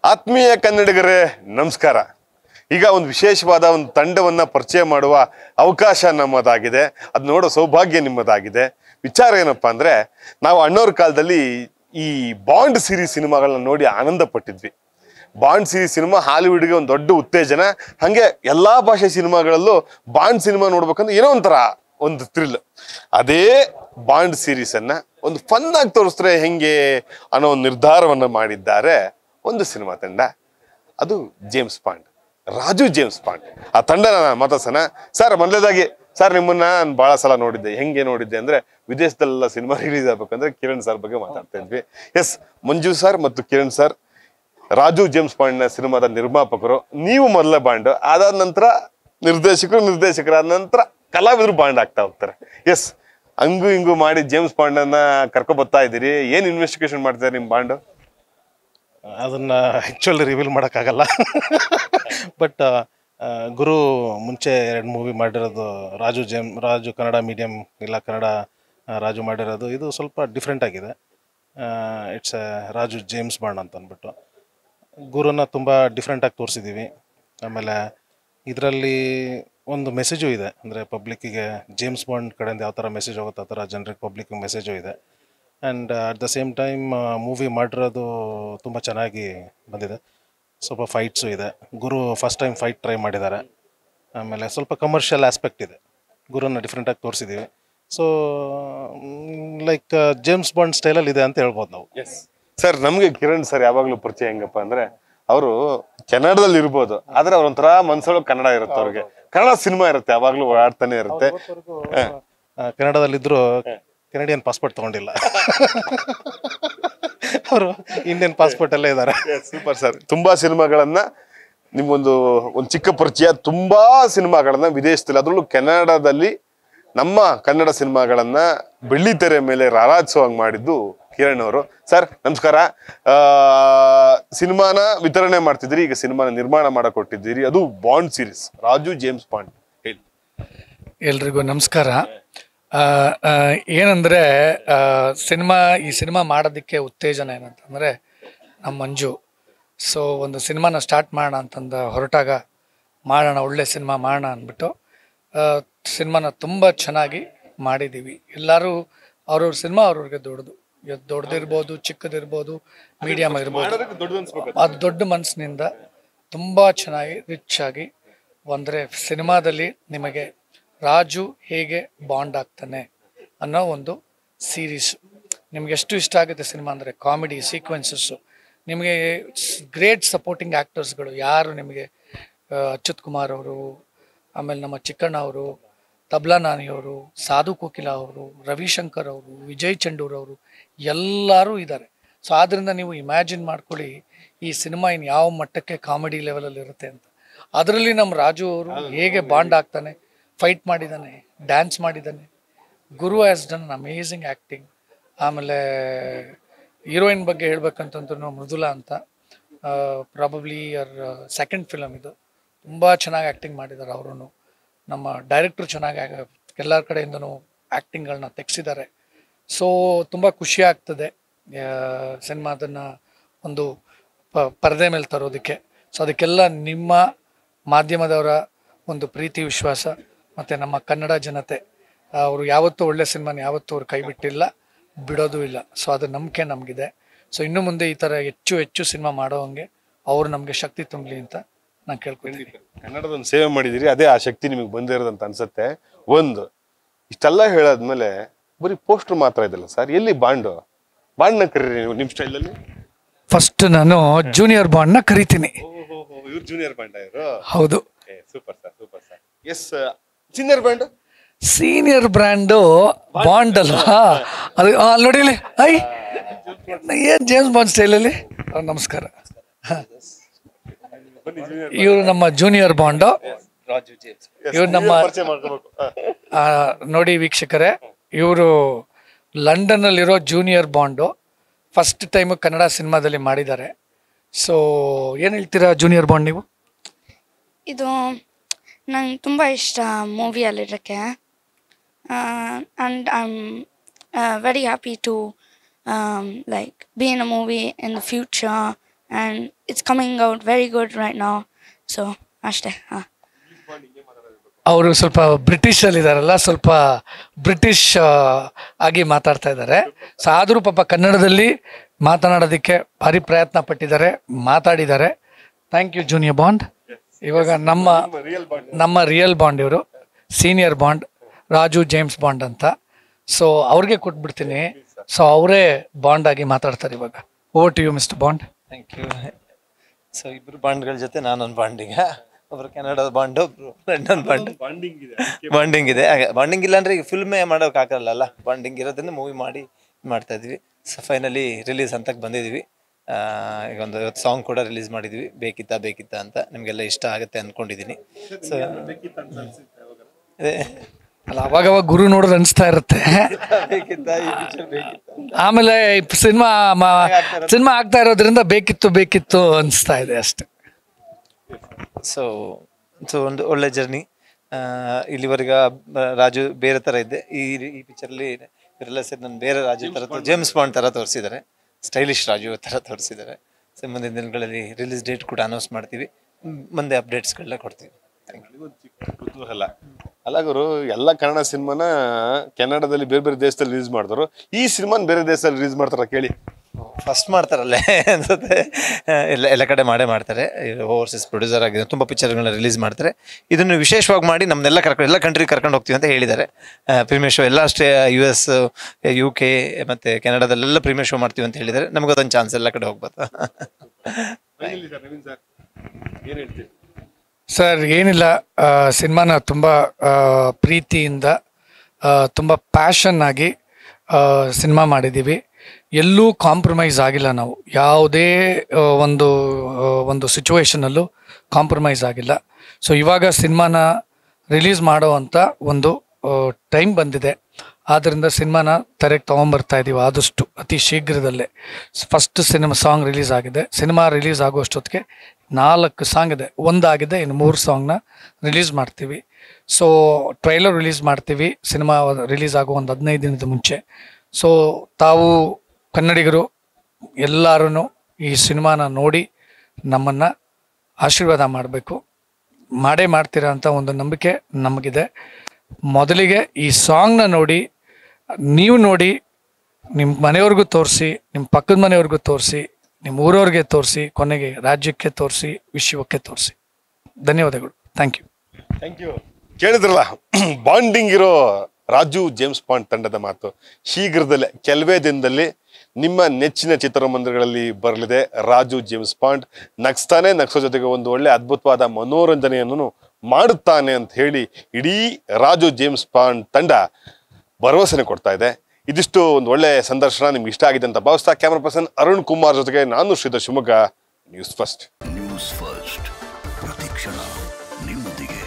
ಆತ್ಮೀಯ ಕನ್ನಡಿಗರೇ ನಮಸ್ಕಾರ ಈಗ ಒಂದು ವಿಶೇಷವಾದ ಒಂದು ತಂಡವನ್ನ ಪರಿಚಯ ಮಾಡುವ ಅವಕಾಶ ನಮ್ಮದಾಗಿದೆ ಅದು ನೋಡೋ ಸೌಭಾಗ್ಯ ನಿಮ್ಮದಾಗಿದೆ ವಿಚಾರ ಏನಪ್ಪಾ ಅಂದ್ರೆ ನಾವು ಅಣ್ಣವ್ರ ಕಾಲದಲ್ಲಿ ಈ ಬಾಂಡ್ ಸಿರೀಸ್ ಸಿನಿಮಾಗಳನ್ನ ನೋಡಿ ಆನಂದ ಪಟ್ಟಿದ್ವಿ ಬಾಂಡ್ ಸಿರೀಸ್ ಸಿನಿಮಾ ಹಾಲಿವುಡ್ಗೆ ಒಂದು ದೊಡ್ಡ ಉತ್ತೇಜನ ಹಂಗೆ ಎಲ್ಲಾ ಭಾಷೆ ಸಿನಿಮಾಗಳಲ್ಲೂ ಬಾಂಡ್ ಸಿನಿಮಾ ನೋಡ್ಬೇಕಂದ್ರೆ ಏನೋ ಒಂಥರ ಒಂದು ಥ್ರಿಲ್ ಅದೇ ಬಾಂಡ್ ಸೀರೀಸ್ ಅನ್ನ ಒಂದು ಫನ್ ಆಗಿ ತೋರಿಸಿದ್ರೆ ಹೆಂಗೆ ಅನ್ನೋ ಒಂದು ನಿರ್ಧಾರವನ್ನ ಮಾಡಿದ್ದಾರೆ ಒಂದು ಸಿನಿಮಾ ತಂಡ ಅದು James Bond Raju James Bond ಆ ತಂಡನ ನಾನು ಮಾತಾಡ್ಸೋಣ ಸರ್ ಮೊದಲೇದಾಗಿ ಸರ್ ನಿಮ್ಮನ್ನ ನಾನು ಬಹಳ ಸಲ ನೋಡಿದ್ದೆ ಹೆಂಗೆ ನೋಡಿದ್ದೆ ಅಂದ್ರೆ ವಿದೇಶದಲ್ಲೆಲ್ಲ ಸಿನಿಮಾ ರಿಲೀಸ್ ಆಗ್ಬೇಕಂದ್ರೆ ಕಿರಣ್ ಸರ್ ಬಗ್ಗೆ ಮಾತಾಡ್ತಾ ಇದ್ವಿ ಎಸ್ ಮಂಜು ಸರ್ ಮತ್ತು ಕಿರಣ್ ಸರ್ ರಾಜು ಜೇಮ್ಸ್ ಬಾಂಡ್ನ ಸಿನಿಮಾದ ನಿರ್ಮಾಪಕರು ನೀವು ಮೊದಲ ಬಾಂಡ್ ಅದಾದ ನಂತರ ನಿರ್ದೇಶಕರು ನಿರ್ದೇಶಕರಾದ ನಂತರ ಕಲಾವಿದರು ಬಾಂಡ್ ಆಗ್ತಾ ಹೋಗ್ತಾರೆ ಎಸ್ ಹಂಗು ಹಿಂಗು ಮಾಡಿ ಜೇಮ್ಸ್ ಬಾಂಡನ್ನ ಕರ್ಕೊ ಬರ್ತಾ ಇದ್ದೀರಿ ಏನ್ ಇನ್ವೆಸ್ಟಿಗೇಷನ್ ಮಾಡ್ತಾರೆ ನಿಮ್ ಬಾಂಡ್ ಅದನ್ನ ಆ್ಯಕ್ಚುಲಿ ರಿವೀಲ್ ಮಾಡೋಕ್ಕಾಗಲ್ಲ ಬಟ್ ಗುರು ಮುಂಚೆ ಎರಡು ಮೂವಿ ಮಾಡಿರೋದು ರಾಜು ಜೇಮ್ ರಾಜು ಕನ್ನಡ ಮೀಡಿಯಮ್ ಇಲ್ಲ ಕನ್ನಡ ಆ, ರಾಜು ಮಾಡಿರೋದು ಇದು ಸ್ವಲ್ಪ ಡಿಫ್ರೆಂಟ್ ಆಗಿದೆ ಇಟ್ಸ್ ರಾಜು ಜೇಮ್ಸ್ ಬಾಂಡ್ ಅಂತ ಅಂದ್ಬಿಟ್ಟು ಗುರುನ ತುಂಬ ಡಿಫ್ರೆಂಟಾಗಿ ತೋರಿಸಿದ್ದೀವಿ ಆಮೇಲೆ ಇದರಲ್ಲಿ ಒಂದು ಮೆಸೇಜು ಇದೆ ಅಂದರೆ ಪಬ್ಲಿಕ್ಕಿಗೆ ಜೇಮ್ಸ್ ಬಾಂಡ್ ಕಡೆಯಿಂದ ಯಾವ ಥರ ಮೆಸೇಜ್ ಹೋಗುತ್ತೆ ಆ ಥರ ಜನರಿಗೆ ಪಬ್ಲಿಕ್ ಮೆಸೇಜು ಇದೆ and at the same time movie ಮಾಡಿರೋದು ತುಂಬ ಚೆನ್ನಾಗಿ ಬಂದಿದೆ ಸ್ವಲ್ಪ ಫೈಟ್ಸು ಇದೆ ಗುರು ಫಸ್ಟ್ ಟೈಮ್ ಫೈಟ್ ಟ್ರೈ ಮಾಡಿದ್ದಾರೆ ಆಮೇಲೆ ಸ್ವಲ್ಪ ಕಮರ್ಷಿಯಲ್ ಆಸ್ಪೆಕ್ಟ್ ಇದೆ ಗುರುನ ಡಿಫ್ರೆಂಟಾಗಿ ತೋರಿಸಿದ್ದೀವಿ ಸೊ ಲೈಕ್ ಜೇಮ್ಸ್ ಬಾಂಡ್ ಸ್ಟೈಲಲ್ಲಿ ಇದೆ ಅಂತ ಹೇಳ್ಬೋದು ನಾವು ಸರ್ ನಮ್ಗೆ ಕಿರಣ್ ಸರ್ ಯಾವಾಗ್ಲೂ ಪರಿಚಯ ಹೆಂಗಪ್ಪ ಅಂದ್ರೆ ಅವರು ಕೆನಡಾದಲ್ಲಿ ಇರ್ಬೋದು ಆದ್ರೆ ಅವ್ರ ಒಂಥರ ಮನ್ಸೊಳಗೆ ಕನ್ನಡ ಇರುತ್ತೆ ಅವ್ರಿಗೆ ಕನ್ನಡ ಸಿನಿಮಾ ಇರುತ್ತೆ ಯಾವಾಗ್ಲೂ ಓಡಾಡ್ತಾನೆ ಇರುತ್ತೆ ಕೆನಡಾದಲ್ಲಿದ್ದರು ಕೆನಡಿಯನ್ ಪಾಸ್ಪೋರ್ಟ್ ತೊಗೊಂಡಿಲ್ಲ ಅವರು ಇಂಡಿಯನ್ ಪಾಸ್ಪೋರ್ಟ್ ಅಲ್ಲೇ ಇದ್ದಾರೆ ಸೂಪರ್ ಸರ್ ತುಂಬಾ ಸಿನಿಮಾಗಳನ್ನ ನಿಮ್ಗೊಂದು ಒಂದು ಚಿಕ್ಕ ಪರಿಚಯ ತುಂಬಾ ಸಿನಿಮಾಗಳನ್ನ ವಿದೇಶದಲ್ಲಿ ಅದರಲ್ಲೂ ಕೆನಡಾದಲ್ಲಿ ನಮ್ಮ ಕನ್ನಡ ಸಿನಿಮಾಗಳನ್ನ ಬೆಳ್ಳಿ ತೆರೆ ಮೇಲೆ ರಾರಾಜಿಸುವಂಗ್ ಮಾಡಿದ್ದು ಕಿರಣ್ ಅವರು ಸರ್ ನಮಸ್ಕಾರ ಆ ಸಿನಿಮಾನ ವಿತರಣೆ ಮಾಡ್ತಿದ್ದೀರಿ ಈಗ ಸಿನಿಮಾನ ನಿರ್ಮಾಣ ಮಾಡಕ್ ಕೊಟ್ಟಿದ್ದೀರಿ ಅದು Bond series Raju James Bond ಹೇಳಿ ಎಲ್ರಿಗೂ ನಮಸ್ಕಾರ ಆ, ಆ, ಏನಂದ್ರೆ ಆ, ಸಿನಿಮಾ ಈ ಸಿನಿಮಾ ಮಾಡೋದಕ್ಕೆ ಉತ್ತೇಜನ ಏನಂತಂದ್ರೆ ನಮ್ಮ ಮಂಜು ಸೊ ಒಂದು ಸಿನಿಮಾನ ಸ್ಟಾರ್ಟ್ ಮಾಡೋಣ ಅಂತಂದ ಹೊರಟಾಗ ಮಾಡೋಣ ಒಳ್ಳೆ ಸಿನಿಮಾ ಮಾಡೋಣ ಅಂದ್ಬಿಟ್ಟು ಆ, ಸಿನಿಮಾನ ತುಂಬ ಚೆನ್ನಾಗಿ ಮಾಡಿದ್ದೀವಿ ಎಲ್ಲರೂ ಅವ್ರವ್ರ ಸಿನಿಮಾ ಅವ್ರವ್ರಿಗೆ ದೊಡ್ಡದು ಇವತ್ತು ದೊಡ್ಡದಿರ್ಬೋದು ಚಿಕ್ಕದಿರ್ಬೋದು ಮೀಡಿಯಮ್ ಇರ್ಬೋದು ಅದು ದೊಡ್ಡ ಮನಸ್ಸಿನಿಂದ ತುಂಬ ಚೆನ್ನಾಗಿ ರಿಚ್ ಆಗಿ ಅಂದರೆ ಸಿನಿಮಾದಲ್ಲಿ ನಿಮಗೆ ರಾಜು ಹೇಗೆ ಬಾಂಡ್ ಆಗ್ತಾನೆ ಅನ್ನೋ ಒಂದು ಸೀರೀಸ್ ನಿಮ್ಗೆ ಎಷ್ಟು ಇಷ್ಟ ಆಗುತ್ತೆ ಸಿನಿಮಾ ಅಂದರೆ ಕಾಮಿಡಿ ಸೀಕ್ವೆನ್ಸಸ್ಸು ನಿಮಗೆ ಗ್ರೇಟ್ ಸಪೋರ್ಟಿಂಗ್ ಆ್ಯಕ್ಟರ್ಸ್ಗಳು ಯಾರು ನಿಮಗೆ ಆ, ಅಚ್ಯುತ್ ಕುಮಾರ್ ಅವರು ಆಮೇಲೆ ನಮ್ಮ ಚಿಕ್ಕಣ್ಣ ಅವರು ತಬ್ಲಾ ನಾನಿ ಅವರು ಸಾಧು ಕೋಕಿಲ ಅವರು ರವಿಶಂಕರ್ ಅವರು ವಿಜಯ್ ಚಂಡೂರ್ ಅವರು ಎಲ್ಲರೂ ಇದ್ದಾರೆ ಸೊ ಆದ್ದರಿಂದ ನೀವು ಇಮ್ಯಾಜಿನ್ ಮಾಡ್ಕೊಳ್ಳಿ ಈ ಸಿನಿಮಾ ಇನ್ನು ಯಾವ ಮಟ್ಟಕ್ಕೆ ಕಾಮಿಡಿ ಲೆವೆಲಲ್ಲಿ ಇರುತ್ತೆ ಅಂತ ಅದರಲ್ಲಿ ನಮ್ಮ ರಾಜು ಅವರು ಹೇಗೆ ಬಾಂಡ್ ಆಗ್ತಾನೆ ಫೈಟ್ ಮಾಡಿದ್ದಾನೆ ಡ್ಯಾನ್ಸ್ ಮಾಡಿದ್ದಾನೆ ಗುರು ಹ್ಯಾಸ್ ಡನ್ ಅಮೇಝಿಂಗ್ ಆ್ಯಕ್ಟಿಂಗ್ ಆಮೇಲೆ ಹೀರೋಯಿನ್ ಬಗ್ಗೆ ಹೇಳ್ಬೇಕಂತಂದ್ರೂ ಮೃದುಲಾ ಅಂತ ಪ್ರಾಬಬ್ಲಿ ಯರ್ ಸೆಕೆಂಡ್ ಫಿಲಮ್ ಇದು ತುಂಬ ಚೆನ್ನಾಗಿ ಆ್ಯಕ್ಟಿಂಗ್ ಮಾಡಿದ್ದಾರೆ ಅವರು ನಮ್ಮ ಡೈರೆಕ್ಟ್ರು ಚೆನ್ನಾಗಿ ಎಲ್ಲರ ಕಡೆಯಿಂದನೂ ಆ್ಯಕ್ಟಿಂಗ್ಗಳನ್ನ ತೆಗೆಸಿದ್ದಾರೆ ಸೊ ತುಂಬ ಖುಷಿ ಆಗ್ತದೆ ಸಿನಿಮಾದನ್ನ ಒಂದು ಪ ಪರದೆ ಮೇಲೆ ತರೋದಕ್ಕೆ ಸೊ ಅದಕ್ಕೆಲ್ಲ ನಿಮ್ಮ ಮಾಧ್ಯಮದವರ ಒಂದು ಪ್ರೀತಿ ವಿಶ್ವಾಸ ಮತ್ತು ನಮ್ಮ ಕನ್ನಡ ಜನತೆ ಅವರು ಯಾವತ್ತೂ ಒಳ್ಳೆ ಸಿನಿಮಾನ ಯಾವತ್ತೂ ಅವ್ರು ಕೈ ಬಿಟ್ಟಿಲ್ಲ ಬಿಡೋದು ಇಲ್ಲ ಸೊ ಅದು ನಂಬಿಕೆ ನಮಗಿದೆ ಸೊ ಇನ್ನು ಮುಂದೆ ಈ ಥರ ಹೆಚ್ಚು ಹೆಚ್ಚು ಸಿನಿಮಾ ಮಾಡೋ ಹಂಗೆ ಅವರು ನಮಗೆ ಶಕ್ತಿ ತುಂಬಲಿ ಅಂತ ನಾನು ಕೇಳ್ಕೊತೀನಿ ಕನ್ನಡದ ಒಂದು ಸೇವೆ ಮಾಡಿದಿರಿ ಅದೇ ಆ ಶಕ್ತಿ ನಿಮಗೆ ಬಂದಿರೋದಂತ ಅನ್ಸುತ್ತೆ ಒಂದು ಇಷ್ಟೆಲ್ಲ ಹೇಳಾದ್ಮೇಲೆ ಬರೀ ಪೋಸ್ಟರ್ ಮಾತ್ರ ಇದಲ್ಲ ಸರ್ ಎಲ್ಲಿ ಬಾಂಡು ಬಾಂಡ್ನ ಕರೀರಿ ನೀವು ನಿಮ್ಮ ಸ್ಟೈಲಲ್ಲಿ ಫಸ್ಟ್ ನಾನು ಜೂನಿಯರ್ ಬಾಂಡ್ನ ಕರಿತೀನಿ ಇವ್ರು ಜೂನಿಯರ್ ಬಾಂಡ್ ಇವರು ಹೌದು super sir super sir yes senior Bond senior brand Bond ಅಲ್ವಾ ಅದು ಆ, ಅಲ್ಲಿ ನೋಡಿ ಇಲ್ಲಿ ಐ ಏನ್ ಜೇಮ್ಸ್ ಬಾಂಡ್ ಸ್ಟೈಲಲ್ಲಿ ಆ, ನಮಸ್ಕಾರ ಇವರು ನಮ್ಮ ಜೂನಿಯರ್ ಬಾಂಡು ಇವ್ರು ನಮ್ಮ ಪರಿಚಯ ಮಾಡ್ಕೋಬೇಕು ಆ, ನೋಡಿ ವೀಕ್ಷಕರೇ ಇವರು ಲಂಡನ್ನಲ್ಲಿರೋ junior Bond first time Kannada ಸಿನಿಮಾದಲ್ಲಿ ಮಾಡಿದ್ದಾರೆ ಸೊ ಏನು ಹೇಳ್ತೀರಾ ಜೂನಿಯರ್ ಬಾಂಡ್ ನೀವು ಇದು ನಂಗೆ ತುಂಬ ಇಷ್ಟ ಮೂವಿಯಲ್ಲಿರೋಕ್ಕೆ and I am very happy to like be in a movie in the future and it's coming out very good right ನಾವು ಸೊ ಅಷ್ಟೇ ಹಾಂ ಅವರು ಸ್ವಲ್ಪ ಬ್ರಿಟಿಷಲ್ಲಿ ಇದಾರಲ್ಲ ಸ್ವಲ್ಪ ಬ್ರಿಟಿಷ್ ಆ, ಆಗಿ ಮಾತಾಡ್ತಾ ಇದ್ದಾರೆ ಸೊ ಆದರೂ ಪಾಪ ಕನ್ನಡದಲ್ಲಿ ಮಾತನಾಡೋದಕ್ಕೆ ಭಾರಿ ಪ್ರಯತ್ನ ಪಟ್ಟಿದ್ದಾರೆ ಮಾತಾಡಿದ್ದಾರೆ ಥ್ಯಾಂಕ್ ಯು ಜೂನಿಯರ್ ಬಾಂಡ್ ಇವಾಗ ನಮ್ಮ ನಮ್ಮ ರಿಯಲ್ ಬಾಂಡ್ ಇವರು senior Bond Raju James Bond ಅಂತ ಸೊ ಅವ್ರಿಗೆ ಕೊಟ್ಬಿಡ್ತೀನಿ ಸೊ ಅವರೇ ಬಾಂಡ್ ಆಗಿ ಮಾತಾಡ್ತಾರೆ ಇವಾಗ O T U mister Bond thank you so ಇಬ್ರು ಬಾಂಡ್ಗಳ ಜೊತೆ ನಾನೊಂದು ಬಾಂಡ್ ಈಗ ಒಬ್ರು ಕೆನಡಾದ ಬಾಂಡ್ ಒಬ್ರು ಇನ್ನೊಂದು ಬಾಂಡ್ ಬಾಂಡಿಂಗ್ ಇದೆ ಬಾಂಡಿಂಗ್ ಇಲ್ಲ ಅಂದ್ರೆ ಈಗ ಫಿಲ್ಮೇ ಮಾಡೋಕೆ ಆಗಲ್ಲ ಬಾಂಡಿಂಗ್ ಇರೋದ್ರಿಂದ ಮೂವಿ ಮಾಡಿ ಇದ್ ಮಾಡ್ತಾ ಇದೀವಿ ಸೊ ಫೈನಲಿ ರಿಲೀಸ್ ಅಂತಕ್ಕೆ ಬಂದಿದ್ದೀವಿ ಆ, ಈಗ ಒಂದು ಸಾಂಗ್ ಕೂಡ ರಿಲೀಸ್ ಮಾಡಿದ್ವಿ ಬೇಕಿತ್ತಾ ಬೇಕಿತ್ತಾ ಅಂತ ನಿಮಗೆಲ್ಲ ಇಷ್ಟ ಆಗುತ್ತೆ ಅಂದ್ಕೊಂಡಿದ್ದೀನಿ ಸೊ ಅದೇ ಅಲ್ಲ ಅವಾಗವಾಗ ಗುರು ನೋಡೋದು ಅನಿಸ್ತಾ ಇರುತ್ತೆ ಬೇಕಿತ್ತಾ ಈ ಪಿಕ್ಚರ್ ಬೇಕಿತ್ತಾ ಆಮೇಲೆ ಸಿನಿಮಾ ಸಿನಿಮಾ ಆಗ್ತಾ ಇರೋದ್ರಿಂದ ಬೇಕಿತ್ತು ಬೇಕಿತ್ತು ಅನಿಸ್ತಾ ಇದೆ ಅಷ್ಟೆ ಸೊ ಸೊ ಒಂದು ಒಳ್ಳೆ ಜರ್ನಿ ಇಲ್ಲಿವರೆಗೆ ಬ- ರಾಜು ಬೇರೆ ಥರ ಇದ್ದೆ ಈ ಈ ಪಿಕ್ಚರಲ್ಲಿ ಇವರೆಲ್ಲ ಸೇರಿ ನಾನು ಬೇರೆ ರಾಜು ಥರ ಜೇಮ್ಸ್ ಬಾಂಡ್ ಥರ ತೋರಿಸಿದ್ದಾರೆ ಸ್ಟೈಲಿಶ್ ರಾಜು ಥರ ತೋರಿಸಿದ್ದಾರೆ ಸೊ ಮುಂದಿನ ದಿನಗಳಲ್ಲಿ ರಿಲೀಸ್ ಡೇಟ್ ಕೂಡ ಅನೌನ್ಸ್ ಮಾಡ್ತೀವಿ ಮ್, ಮುಂದೆ ಅಪ್ಡೇಟ್ಸ್ಗಳನ್ನ ಕೊಡ್ತೀವಿ ಥ್ಯಾಂಕ್ ಯು ಕುತೂಹಲ ಅಲ್ಲ ಗುರು ಎಲ್ಲ ಕನ್ನಡ ಸಿನಿಮಾನ ಕೆನಡಾದಲ್ಲಿ ಬೇರೆ ಬೇರೆ ದೇಶದಲ್ಲಿ ರಿಲೀಸ್ ಮಾಡಿದ್ರು ಈ ಸಿನಿಮಾನ ಬೇರೆ ದೇಶದಲ್ಲಿ ರಿಲೀಸ್ ಮಾಡ್ತಾರ ಕೇಳಿ ಫಸ್ಟ್ ಮಾಡ್ತಾರಲ್ಲೇ ಅನ್ಸುತ್ತೆ ಎಲ್ಲ ಎಲ್ಲ ಕಡೆ ಮಾಡೇ ಮಾಡ್ತಾರೆ ಓವರ್ಸೀಸ್ ಪ್ರೊಡ್ಯೂಸರ್ ಆಗಿದೆ ತುಂಬ ಪಿಕ್ಚರ್ಗಳನ್ನ ರಿಲೀಸ್ ಮಾಡ್ತಾರೆ ಇದನ್ನು ವಿಶೇಷವಾಗಿ ಮಾಡಿ ನಮ್ಮನ್ನೆಲ್ಲ ಕರ್ಕೊಂಡು ಎಲ್ಲ ಕಂಟ್ರಿ ಕರ್ಕೊಂಡು ಹೋಗ್ತೀವಿ ಅಂತ ಹೇಳಿದ್ದಾರೆ ಪ್ರೀಮಿಯರ್ ಶೋ ಎಲ್ಲ ಅಷ್ಟೇ ಯು ಎಸ್ ಯು ಕೆ ಮತ್ತು ಕೆನಡಾದಲ್ಲೆಲ್ಲ ಪ್ರೀಮಿಯರ್ ಶೋ ಮಾಡ್ತೀವಿ ಅಂತ ಹೇಳಿದ್ದಾರೆ ನಮಗದೊಂದು ಚಾನ್ಸ್ ಎಲ್ಲ ಕಡೆ ಹೋಗ್ಬೋದು ಸರ್ ಏನಿಲ್ಲ ಆ, ಸಿನಿಮಾನ ತುಂಬ ಆ, ಪ್ರೀತಿಯಿಂದ ಆ, ತುಂಬ ಪ್ಯಾಷನ್ ಆಗಿ ಆ, ಸಿನಿಮಾ ಮಾಡಿದ್ದೀವಿ ಎಲ್ಲೂ ಕಾಂಪ್ರಮೈಸ್ ಆಗಿಲ್ಲ ನಾವು ಯಾವುದೇ ಆ, ಒಂದು ಆ, ಒಂದು ಸಿಚುವೇಶನಲ್ಲೂ ಕಾಂಪ್ರಮೈಸ್ ಆಗಿಲ್ಲ ಸೊ ಇವಾಗ ಸಿನಿಮಾನ ರಿಲೀಸ್ ಮಾಡೋ ಅಂಥ ಒಂದು ಟೈಮ್ ಬಂದಿದೆ ಆದ್ದರಿಂದ ಸಿನಿಮಾನ ತೆರೆಗೆ ತೊಗೊಂಬರ್ತಾ ಇದ್ದೀವಿ ಆದಷ್ಟು ಅತಿ ಶೀಘ್ರದಲ್ಲೇ ಫಸ್ಟ್ ಸಿನಿಮಾ ಸಾಂಗ್ ರಿಲೀಸ್ ಆಗಿದೆ ಸಿನಿಮಾ ರಿಲೀಸ್ ಆಗುವಷ್ಟೊತ್ತಿಗೆ ನಾಲ್ಕು ಸಾಂಗ್ ಇದೆ ಒಂದಾಗಿದೆ ಇನ್ನು ಮೂರು ಸಾಂಗ್ನ ರಿಲೀಸ್ ಮಾಡ್ತೀವಿ ಸೊ ಟ್ರೈಲರ್ ರಿಲೀಸ್ ಮಾಡ್ತೀವಿ ಸಿನಿಮಾ ರಿಲೀಸ್ ಆಗೋ ಒಂದು ಹದಿನೈದು ದಿನದ ಮುಂಚೆ ಸೊ ತಾವು ಕನ್ನಡಿಗರು ಎಲ್ಲರೂ ಈ ಸಿನಿಮಾನ ನೋಡಿ ನಮ್ಮನ್ನು ಆಶೀರ್ವಾದ ಮಾಡಬೇಕು ಮಾಡೇ ಮಾಡ್ತೀರಾ ಅಂತ ಒಂದು ನಂಬಿಕೆ ನಮಗಿದೆ ಮೊದಲಿಗೆ ಈ ಸಾಂಗ್ನ ನೋಡಿ ನೀವು ನೋಡಿ ನಿಮ್ಮ ಮನೆಯವ್ರಿಗೂ ತೋರಿಸಿ ನಿಮ್ಮ ಪಕ್ಕದ ಮನೆಯವ್ರಿಗೂ ತೋರಿಸಿ ನಿಮ್ಮ ಊರವ್ರಿಗೆ ತೋರಿಸಿ ಕೊನೆಗೆ ರಾಜ್ಯಕ್ಕೆ ತೋರಿಸಿ ವಿಶ್ವಕ್ಕೆ ತೋರಿಸಿ ಧನ್ಯವಾದಗಳು ಥ್ಯಾಂಕ್ ಯು ಥ್ಯಾಂಕ್ ಯು ಕೇಳಿದ್ರಲ್ಲ ಬಾಂಡಿಂಗ್ ಇರೋ ರಾಜು ಜೇಮ್ಸ್ ಬಾಂಡ್ ತಂಡದ ಮಾತು ಶೀಘ್ರದಲ್ಲೇ ಕೆಲವೇ ದಿನದಲ್ಲಿ ನಿಮ್ಮ ನೆಚ್ಚಿನ ಚಿತ್ರಮಂದಿರಗಳಲ್ಲಿ ಬರಲಿದೆ ರಾಜು ಜೇಮ್ಸ್ ಬಾಂಡ್ ನಗ್ಸ್ತಾನೆ ನಗ್ಸೋ ಜೊತೆಗೆ ಒಂದು ಒಳ್ಳೆ ಅದ್ಭುತವಾದ ಮನೋರಂಜನೆಯನ್ನು ಮಾಡುತ್ತಾನೆ ಅಂತ ಹೇಳಿ ಇಡೀ ರಾಜು ಜೇಮ್ಸ್ ಬಾಂಡ್ ತಂಡ ಭರವಸೆನೆ ಕೊಡ್ತಾ ಇದೆ ಇದಿಷ್ಟು ಒಂದು ಒಳ್ಳೆ ಸಂದರ್ಶನ ನಿಮ್ಗೆ ಇಷ್ಟ ಆಗಿದೆ ಅಂತ ಭಾವಿಸ್ತಾ ಕ್ಯಾಮ್ರಾ ಪರ್ಸನ್ ಅರುಣ್ ಕುಮಾರ್ ಜೊತೆಗೆ ನಾನು Sridhar Shivamogga news first news first ಪ್ರತಿಕ್ಷಣ ನಿಮ್ಮೊಂದಿಗೆ